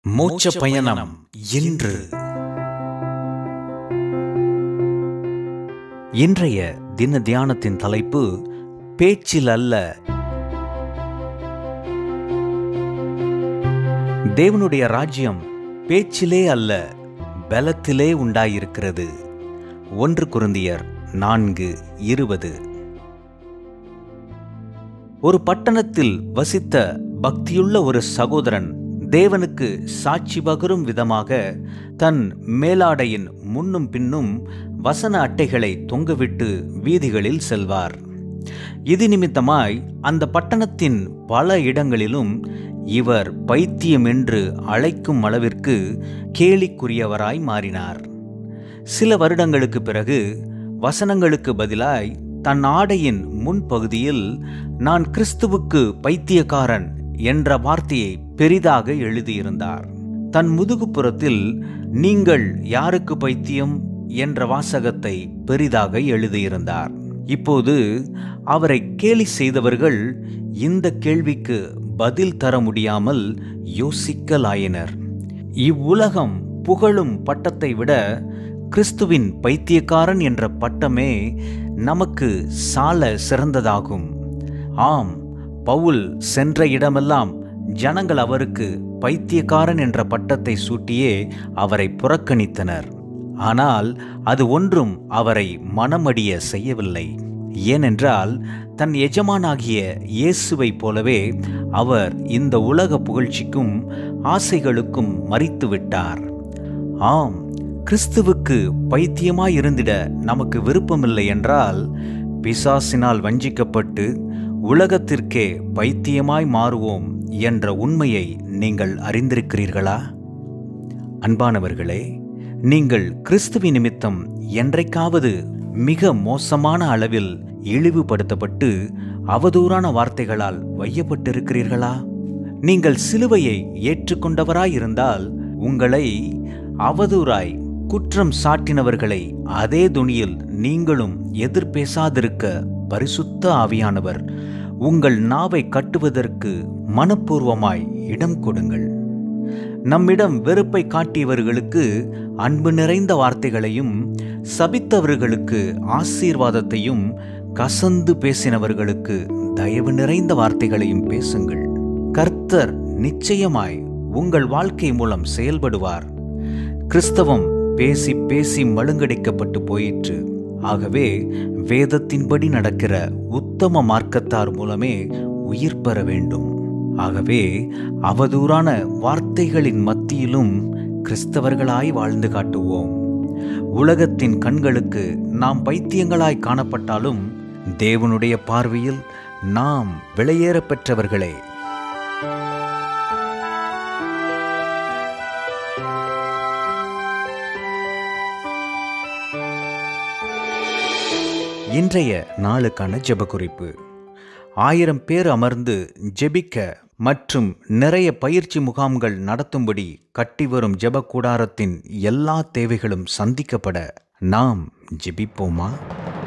மோட்ச பயணம் இன்று இன்றைய தின தியானத்தின் தலைப்பு பேச்சில் அல்ல தேவனுடைய ராஜ்யம் பேச்சிலே அல்ல பலத்திலே உண்டாயிருக்கிறது ஒன்று குருந்தியர் நான்கு இருபது ஒரு பட்டணத்தில் வசித்த பக்தியுள்ள ஒரு சகோதரன் தேவனுக்கு சாட்சி பகரும் விதமாக தன் மேலாடையின் முன்னும் பின்னும் வசன அட்டைகளை தொங்கவிட்டு வீதிகளில் செல்வார் இது நிமித்தமாய் அந்த பட்டணத்தின் பல இடங்களிலும் இவர் பைத்தியம் என்று அழைக்கும் அளவிற்கு கேலிக்குரியவராய் மாறினார் சில வருடங்களுக்கு பிறகு வசனங்களுக்கு பதிலாய் தன் ஆடையின் முன்பகுதியில் நான் கிறிஸ்துவுக்கு பைத்தியக்காரன் என்ற வார்த்தையை பெரிதாக எழுதியிருந்தார் தன் முதுகுப்புறத்தில் நீங்கள் யாருக்கு பைத்தியம் என்ற வாசகத்தை பெரிதாக எழுதியிருந்தார் இப்போது அவரை கேலி செய்தவர்கள் இந்த கேள்விக்கு பதில் தர முடியாமல் யோசிக்கலாயினர் இவ்வுலகம் புகழும் பட்டத்தை விட கிறிஸ்துவின் பைத்தியக்காரன் என்ற பட்டமே நமக்கு சால சிறந்ததாகும் ஆம் பவுல் சென்ற இடமெல்லாம் ஜனங்கள் அவருக்கு பைத்தியக்காரன் என்ற பட்டத்தை சூட்டியே அவரை புறக்கணித்தனர் ஆனால் அது ஒன்றும் அவரை மனமடிய செய்யவில்லை ஏனென்றால் தன் எஜமானாகிய இயேசுவைப் போலவே அவர் இந்த உலக புகழ்ச்சிக்கும் ஆசைகளுக்கும் மறித்து விட்டார் ஆம் கிறிஸ்துவுக்கு பைத்தியமாயிருந்திட நமக்கு விருப்பமில்லை என்றால் பிசாசினால் வஞ்சிக்கப்பட்டு உலகத்திற்கே பைத்தியமாய் மாறுவோம் என்ற உண்மையை நீங்கள் அறிந்திருக்கிறீர்களா அன்பானவர்களே நீங்கள் கிறிஸ்துவி நிமித்தம் என்றைக்காவது மிக மோசமான அளவில் இழிவுபடுத்தப்பட்டு அவதூறான வார்த்தைகளால் வையப்பட்டிருக்கிறீர்களா நீங்கள் சிலுவையை ஏற்றுக்கொண்டவராயிருந்தால் உங்களை அவதூறாய் குற்றம் சாட்டினவர்களை அதே துணியில் நீங்களும் எதிர்பேசாதிருக்க பரிசுத்த ஆவியானவர் உங்கள் நாவை கட்டுவதற்கு மனப்பூர்வமாய் இடம் கொடுங்கள் நம்மிடம் வெறுப்பை காட்டியவர்களுக்கு அன்பு நிறைந்த வார்த்தைகளையும் சபித்தவர்களுக்கு ஆசீர்வாதத்தையும் கசந்து பேசினவர்களுக்கு தயவு நிறைந்த வார்த்தைகளையும் பேசுங்கள் கர்த்தர் நிச்சயமாய் உங்கள் வாழ்க்கை மூலம் செயல்படுவார் கிறிஸ்தவம் பேசி பேசி மழுங்கடிக்கப்பட்டு போயிற்று ஆகவே வேதத்தின்படி நடக்கிற உத்தம மார்க்கத்தார் மூலமே உயிர் பெற வேண்டும் ஆகவே அவதூறான வார்த்தைகளின் மத்தியிலும் கிறிஸ்தவர்களாய் வாழ்ந்து காட்டுவோம் உலகத்தின் கண்களுக்கு நாம் பைத்தியங்களாய் காணப்பட்டாலும் தேவனுடைய பார்வையில் நாம் விலையேற பெற்றவர்களே இன்றைய நாளுக்கான ஜெப குறிப்பு ஆயிரம் பேர் அமர்ந்து ஜெபிக்க மற்றும் நிறைய பயிற்சி முகாம்கள் நடத்தும்படி கட்டி வரும் ஜெப கூடாரத்தின் எல்லா தேவைகளும் சந்திக்கப்பட நாம் ஜெபிப்போமா